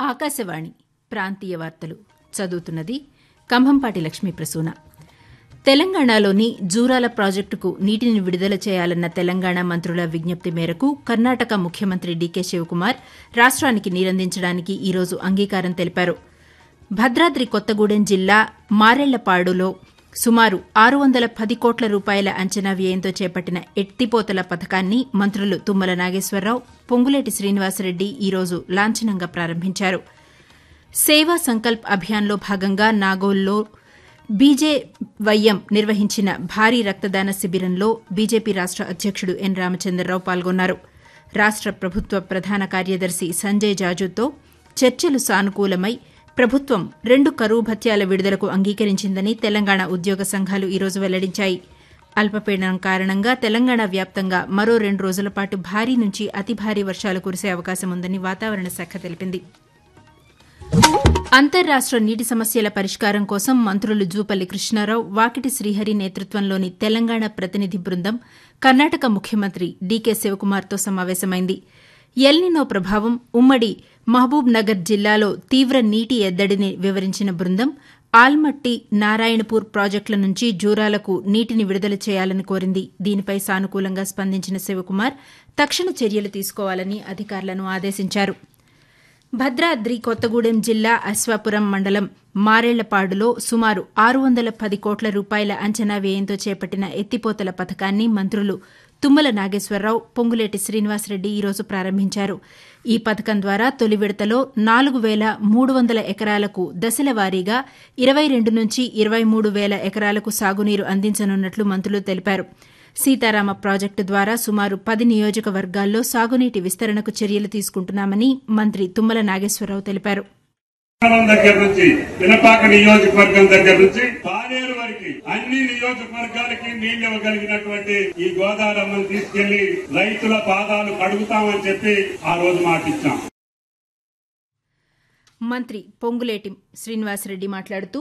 ఆకాశవాణి ప్రాంతీయ వార్తలు చదువుతున్నది కంభంపాటి లక్ష్మీ ప్రసూన తెలంగాణలోని జూరాల ప్రాజెక్టుకు నీటిని విడుదల చేయాలన్న తెలంగాణ మంత్రుల విజ్ఞప్తి మేరకు కర్ణాటక ముఖ్యమంత్రి డీకే శివకుమార్ రాష్ట్రానికి నీరందించడానికి ఈరోజు అంగీకారం తెలిపారు భద్రాద్రి కొత్తగూడెం జిల్లా మారెళ్లపాడులో సుమారు ఆరు వందల పది కోట్ల రూపాయల అంచనా వ్యయంతో చేపట్టిన ఎత్తిపోతల పథకాన్ని మంత్రులు తుమ్మల నాగేశ్వరరావు పొంగులేటి శ్రీనివాసరెడ్డి ఈరోజు లాంఛనంగా ప్రారంభించారు సేవా సంకల్ప్ అభియాన్లో భాగంగా నాగోల్లో బీజేవైఎం నిర్వహించిన భారీ రక్తదాన శిబిరంలో బీజేపీ రాష్ట అధ్యక్షుడు ఎన్ రామచంద్రరావు పాల్గొన్నారు రాష్ట ప్రభుత్వ ప్రధాన కార్యదర్శి సంజయ్ జాజుతో చర్చలు సానుకూలమై ప్రభుత్వం రెండు కరువు భత్యాల విడుదలకు అంగీకరించిందని తెలంగాణ ఉద్యోగ సంఘాలు ఈరోజు వెల్లడించాయి అల్పపీడనం కారణంగా తెలంగాణ వ్యాప్తంగా మరో రెండు రోజుల పాటు భారీ నుంచి అతి భారీ వర్షాలు కురిసే అవకాశం ఉందని వాతావరణ శాఖ తెలిపింది అంతర్రాష్ట నీటి సమస్యల పరిష్కారం కోసం మంత్రులు జూపల్లి కృష్ణారావు వాకిటి శ్రీహరి నేతృత్వంలోని తెలంగాణ ప్రతినిధి బృందం కర్ణాటక ముఖ్యమంత్రి డీకే శివకుమార్తో సమావేశమైంది ఎల్నినో ప్రభావం ఉమ్మడి మహబూబ్ నగర్ జిల్లాలో తీవ్ర నీటి ఎద్దడిని వివరించిన బృందం ఆల్మట్టి నారాయణపూర్ ప్రాజెక్టుల నుంచి జూరాలకు నీటిని విడుదల చేయాలని కోరింది దీనిపై సానుకూలంగా స్పందించిన శివకుమార్ తక్షణ చర్యలు తీసుకోవాలని అధికారులను ఆదేశించారు భద్రాద్రి కొత్తగూడెం జిల్లా అశ్వాపురం మండలం మారేళ్లపాడులో సుమారు ఆరు వందల పది కోట్ల రూపాయల అంచనా వ్యయంతో చేపట్టిన ఎత్తిపోతల పథకాన్ని మంత్రులు తుమ్మల నాగేశ్వరరావు పొంగులేటి శ్రీనివాసరెడ్డి ఈరోజు ప్రారంభించారు ఈ పథకం ద్వారా తొలి విడతలో నాలుగు వేల మూడు వందల ఎకరాలకు దశల వారీగా ఇరవై రెండు నుంచి ఇరవై మూడు వేల ఎకరాలకు సాగునీరు అందించనున్నట్లు మంత్రులు తెలిపారు సీతారామ ప్రాజెక్టు ద్వారా సుమారు పది నియోజకవర్గాల్లో సాగునీటి విస్తరణకు చర్యలు తీసుకుంటున్నామని మంత్రి తుమ్మల నాగేశ్వరరావు తెలిపారు మండలం దగ్గర నుంచి పినపాక నియోజకవర్గం దగ్గర నుంచి పాలేరు వరకు అన్ని నియోజకవర్గాలకి నీళ్లు ఇవ్వగలిగినటువంటి ఈ గోదావరమ్మని తీసుకెళ్లి రైతుల పాదాలు కడుగుతామని చెప్పి ఆ రోజు మాటిచ్చాం మంత్రి పొంగులేటి శ్రీనివాసరెడ్డి మాట్లాడుతూ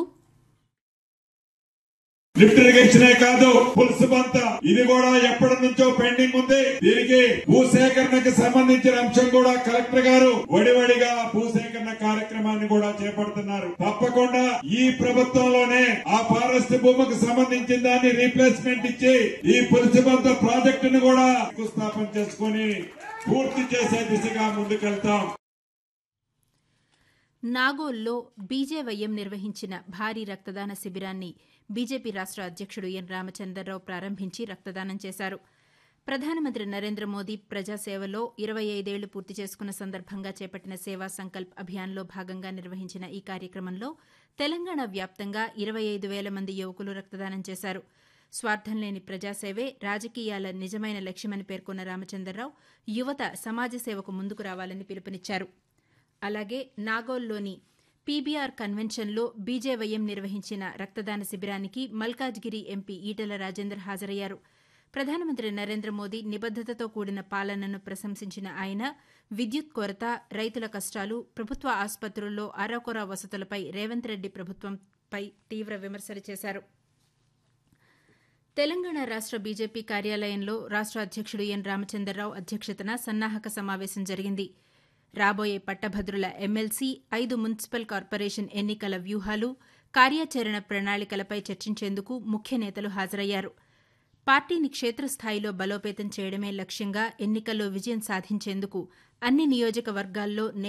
లిఫ్ట్ ఇరిగేషనే కాదు పులుసు బంత ఇది కూడా ఎప్పటి నుంచో పెండింగ్ ఉంది దీనికి భూసేకరణకు సంబంధించిన అంశం కూడా కలెక్టర్ గారు వడివడిగా భూసేకరణ కార్యక్రమాన్ని కూడా చేపడుతున్నారు తప్పకుండా ఈ ప్రభుత్వంలోనే ఆ ఫారెస్ట్ భూమికి సంబంధించిన దాన్ని రీప్లేస్మెంట్ ఇచ్చి ఈ పులుసు బంత ప్రాజెక్టును కూడా శంకుస్థాపన చేసుకుని పూర్తి చేసే దిశగా ముందుకెళ్తాం నాగోల్లో బీజేవైఎం నిర్వహించిన భారీ రక్తదాన శిబిరాన్ని బీజేపీ రాష్ట అధ్యక్షుడు ఎన్ రామచంద్రరావు ప్రారంభించి రక్తదానం చేశారు ప్రధానమంత్రి నరేంద్ర మోదీ ప్రజాసేవలో ఇరవై ఐదేళ్లు పూర్తి చేసుకున్న సందర్భంగా చేపట్టిన సేవా సంకల్ప్ అభియాన్లో భాగంగా నిర్వహించిన ఈ కార్యక్రమంలో తెలంగాణ వ్యాప్తంగా ఇరవై ఐదు వేల మంది యువకులు రక్తదానం చేశారు స్వార్థం లేని ప్రజాసేవే రాజకీయాల నిజమైన లక్ష్యమని పేర్కొన్న రామచంద్రరావు యువత సమాజ సేవకు ముందుకు రావాలని పిలుపునిచ్చారు అలాగే నాగోల్లోని పీబీఆర్ కన్వెన్షన్లో బీజేవైఎం నిర్వహించిన రక్తదాన శిబిరానికి మల్కాజ్గిరి ఎంపీ ఈటెల రాజేందర్ హాజరయ్యారు ప్రధానమంత్రి నరేంద్ర మోదీ నిబద్దతతో కూడిన పాలనను ప్రశంసించిన ఆయన విద్యుత్ కొరత రైతుల కష్టాలు ప్రభుత్వ ఆసుపత్రుల్లో అరాకొర వసతులపై రేవంత్ రెడ్డి ప్రభుత్వంపై తీవ్ర విమర్శలు చేశారు తెలంగాణ రాష్ట బీజేపీ కార్యాలయంలో రాష్ట అధ్యక్షుడు ఎన్ రామచంద్రరావు అధ్యక్షతన సన్నాహక సమావేశం జరిగింది రాబోయే పట్టభద్రుల ఎమ్మెల్సీ ఐదు మున్సిపల్ కార్పొరేషన్ ఎన్నికల వ్యూహాలు కార్యాచరణ ప్రణాళికలపై చర్చించేందుకు ముఖ్య నేతలు హాజరయ్యారు పార్టీని క్షేత్రస్థాయిలో బలోపేతం చేయడమే లక్ష్యంగా ఎన్నికల్లో విజయం సాధించేందుకు అన్ని నియోజకవర్గాల్లో